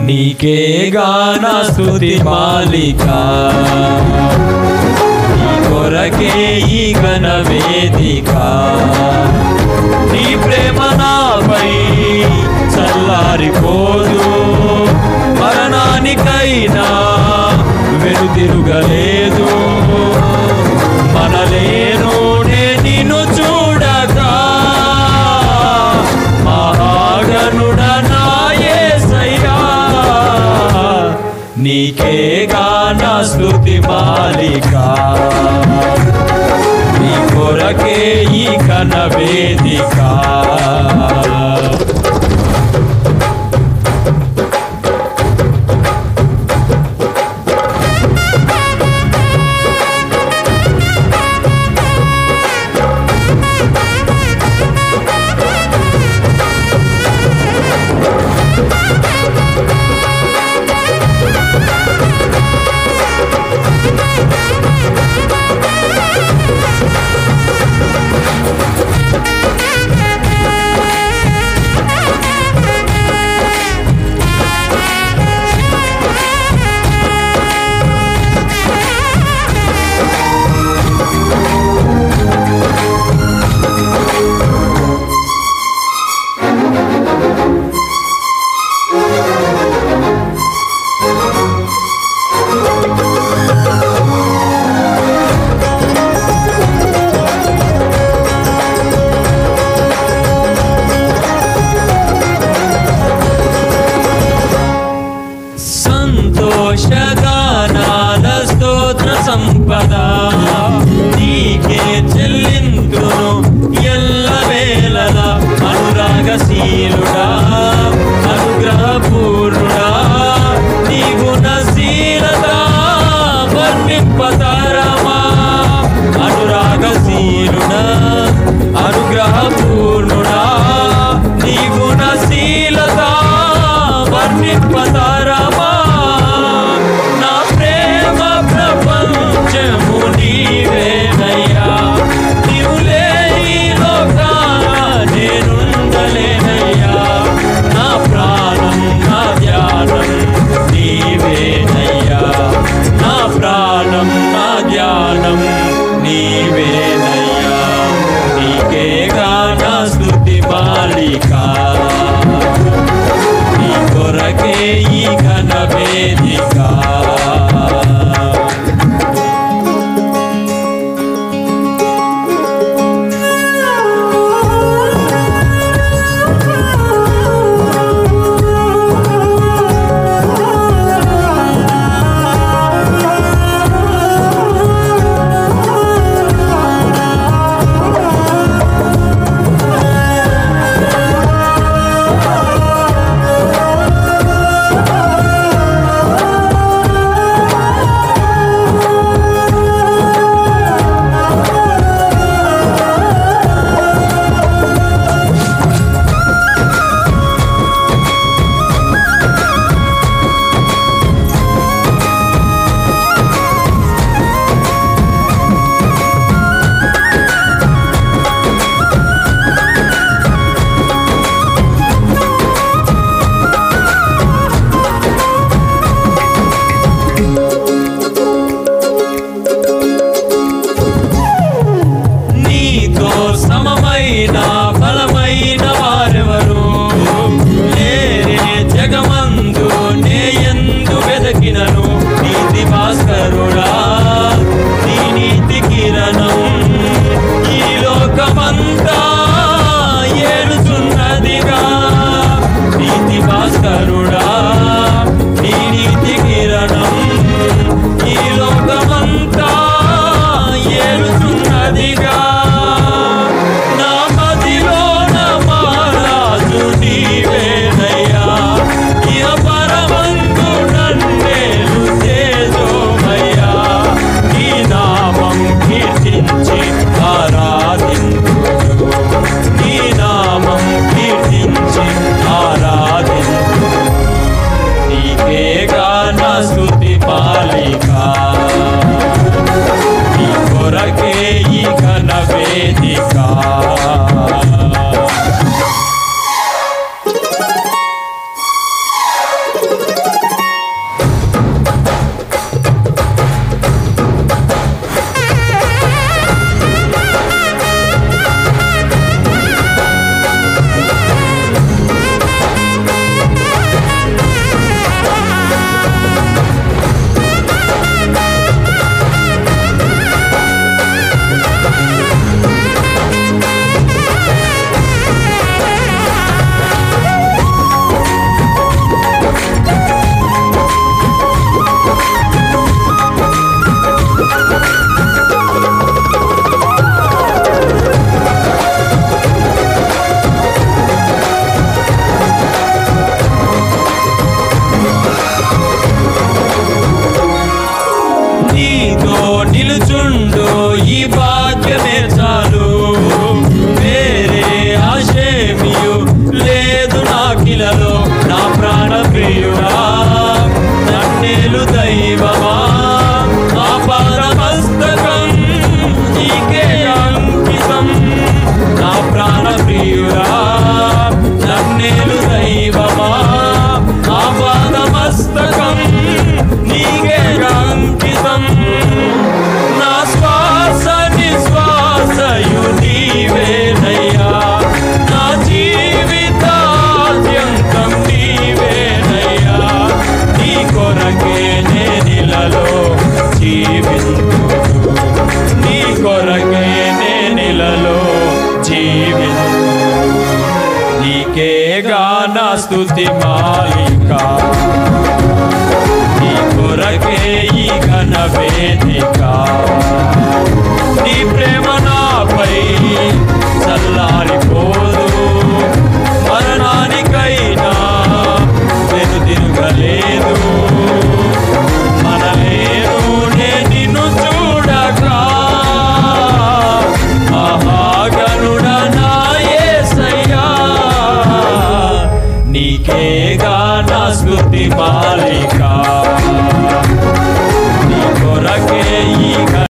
నీకే గాన స్తుతి మాలిక నీ కొరకే ఈ ఘన వేదిక నీ ప్రేమ నాపై చల్లారిపోదు మరణానికైనా వెనుతిరుగలేదు మనలేను నిన్ను చూడగా మహాగణుడ నాయసయ్యా నీకే గాన స్తుతి మాలిక నీ కొరకే ఈ ఘన వేదిక సంతోషగానాల స్తోత్ర సంపద నీకే చెల్లింతును ఎల్ల వేళల అనురాగశీలుడా అనుగ్రహపూర్ణుడా నీ గుణశీలత వర్ణింపతరమా అనురాగశీలుడా అనుగ్రహపూర్ణుడా నీ గుణశీలత వర్ణింపతరమా నా ప్రేమ ప్రపంచము నీవేనయ్యా నీవు లేని లోకాన నేనుండలేనయ్యా నా ప్రాణం నా ధ్యానం నీవేనయ్యా నా ప్రాణం నా ధ్యానం నీవేనయ్యా నీకే గాన స్తుతి మాలిక నీ కొరకే ఈ స్తుతి మాలిక నీ కొరకే ఈ ఘన వేదిక నీ ప్రేమ నాపై చల్లారిపోదు మరణానికైనా వెనుదిరుగలేదు మనలేను నే నిన్ను చూడగా మహాగణుడ నా యేసయ్యా నీకేగా నా స్తుతి మాలిక